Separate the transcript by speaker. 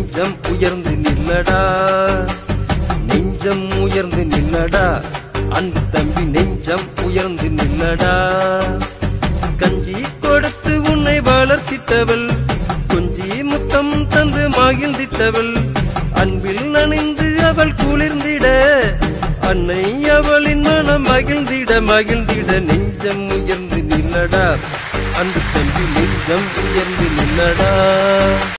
Speaker 1: நெஞ்சம் உயர்ந்து நில்லடா நெஞ்சம் உயர்ந்து நில்லடா அன்பு தம்பி நெஞ்சம் உயர்ந்து நில்லடா கஞ்சி கொடுத்து உன்னை வளர்த்திட்டவள் கொஞ்சி முத்தம் தந்து மகிழ்ந்திட்டவள் அன்பில் நனைந்து அவள் குளிர்ந்திட அன்னை அவளின் மனம் மகிழ்ந்திட மகிழ்ந்திட நெஞ்சம் உயர்ந்து நில்லடா அன்பு தம்பி நெஞ்சம் உயர்ந்து நில்லடா